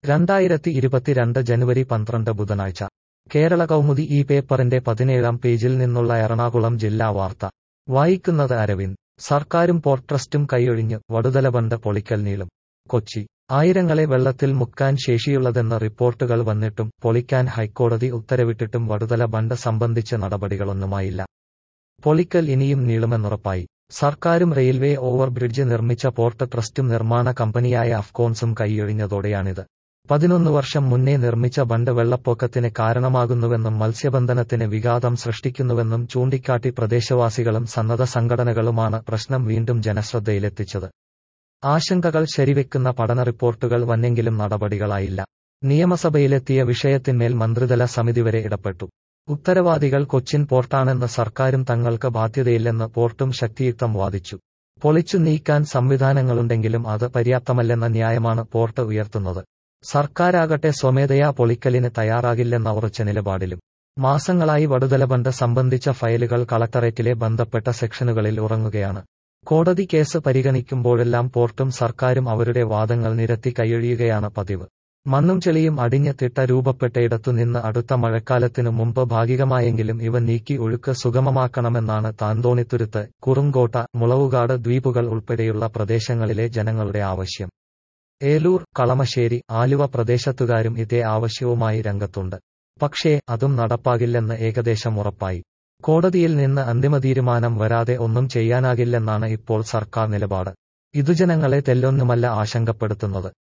രണ്ടായിരത്തി ഇരുപത്തിരണ്ട് ജനുവരി പന്ത്രണ്ട് ബുധനാഴ്ച കേരള കൗമുദി ഈ പേപ്പറിന്റെ പതിനേഴാം പേജിൽ നിന്നുള്ള എറണാകുളം ജില്ലാ വാർത്ത വായിക്കുന്നത് അരവിന്ദ് സർക്കാരും പോർട്ട് ട്രസ്റ്റും കൈയൊഴിഞ്ഞ് വടുതല ബണ്ട് പൊളിക്കൽ നീളും കൊച്ചി ആയിരങ്ങളെ വെള്ളത്തിൽ മുക്കാൻ ശേഷിയുള്ളതെന്ന റിപ്പോർട്ടുകൾ വന്നിട്ടും പൊളിക്കാൻ ഹൈക്കോടതി ഉത്തരവിട്ടിട്ടും വടുതല ബണ്ട് സംബന്ധിച്ച് നടപടികളൊന്നുമായില്ല പൊളിക്കൽ ഇനിയും നീളുമെന്നുറപ്പായി സർക്കാരും റെയിൽവേ ഓവർബ്രിഡ്ജ് നിർമ്മിച്ച പോർട്ട് ട്രസ്റ്റും നിർമ്മാണ കമ്പനിയായ അഫ്കോൺസും കൈയൊഴിഞ്ഞതോടെയാണിത് പതിനൊന്ന് വർഷം മുന്നേ നിർമ്മിച്ച ബണ്ട് വെള്ളപ്പൊക്കത്തിന് കാരണമാകുന്നുവെന്നും മത്സ്യബന്ധനത്തിന് വിഘാതം സൃഷ്ടിക്കുന്നുവെന്നും ചൂണ്ടിക്കാട്ടി പ്രദേശവാസികളും സന്നദ്ധ സംഘടനകളുമാണ് പ്രശ്നം വീണ്ടും ജനശ്രദ്ധയിലെത്തിച്ചത് ആശങ്കകൾ ശരിവെക്കുന്ന പഠന റിപ്പോർട്ടുകൾ വന്നെങ്കിലും നടപടികളായില്ല നിയമസഭയിലെത്തിയ വിഷയത്തിന്മേൽ മന്ത്രിതല സമിതി വരെ ഇടപെട്ടു ഉത്തരവാദികൾ കൊച്ചിൻ പോർട്ടാണെന്ന് സർക്കാരും തങ്ങൾക്ക് ബാധ്യതയില്ലെന്ന് പോർട്ടും ശക്തിയുക്തം വാദിച്ചു പൊളിച്ചു നീക്കാൻ സംവിധാനങ്ങളുണ്ടെങ്കിലും അത് പര്യാപ്തമല്ലെന്ന ന്യായമാണ് പോർട്ട് ഉയർത്തുന്നത് സർക്കാരാകട്ടെ സ്വമേധയാ പൊളിക്കലിന് തയ്യാറാകില്ലെന്ന ഉറച്ച നിലപാടിലും മാസങ്ങളായി വടുതല ബണ്ട് സംബന്ധിച്ച ഫയലുകൾ കളക്ടറേറ്റിലെ ബന്ധപ്പെട്ട സെക്ഷനുകളിൽ ഉറങ്ങുകയാണ് കോടതി കേസ് പരിഗണിക്കുമ്പോഴെല്ലാം പോർട്ടും സർക്കാരും അവരുടെ വാദങ്ങൾ നിരത്തി കൈയൊഴിയുകയാണ് പതിവ് മണ്ണും ചെളിയും അടിഞ്ഞ് തിട്ട രൂപപ്പെട്ടയിടത്തുനിന്ന് അടുത്ത മഴക്കാലത്തിനു മുമ്പ് ഭാഗികമായെങ്കിലും ഇവ നീക്കി ഒഴുക്ക് സുഗമമാക്കണമെന്നാണ് താന്തോണിത്തുരുത്ത് കുറുങ്കോട്ട മുളവുകാട് ദ്വീപുകൾ ഉൾപ്പെടെയുള്ള പ്രദേശങ്ങളിലെ ജനങ്ങളുടെ ആവശ്യം ഏലൂർ കളമശ്ശേരി ആലുവ പ്രദേശത്തുകാരും ഇതേ ആവശ്യവുമായി രംഗത്തുണ്ട് പക്ഷേ അതും നടപ്പാകില്ലെന്ന് ഏകദേശം ഉറപ്പായി കോടതിയിൽ നിന്ന് അന്തിമ തീരുമാനം വരാതെ ഒന്നും ചെയ്യാനാകില്ലെന്നാണ് ഇപ്പോൾ സർക്കാർ നിലപാട് ഇതു ജനങ്ങളെ തെല്ലൊന്നുമല്ല ആശങ്കപ്പെടുത്തുന്നത്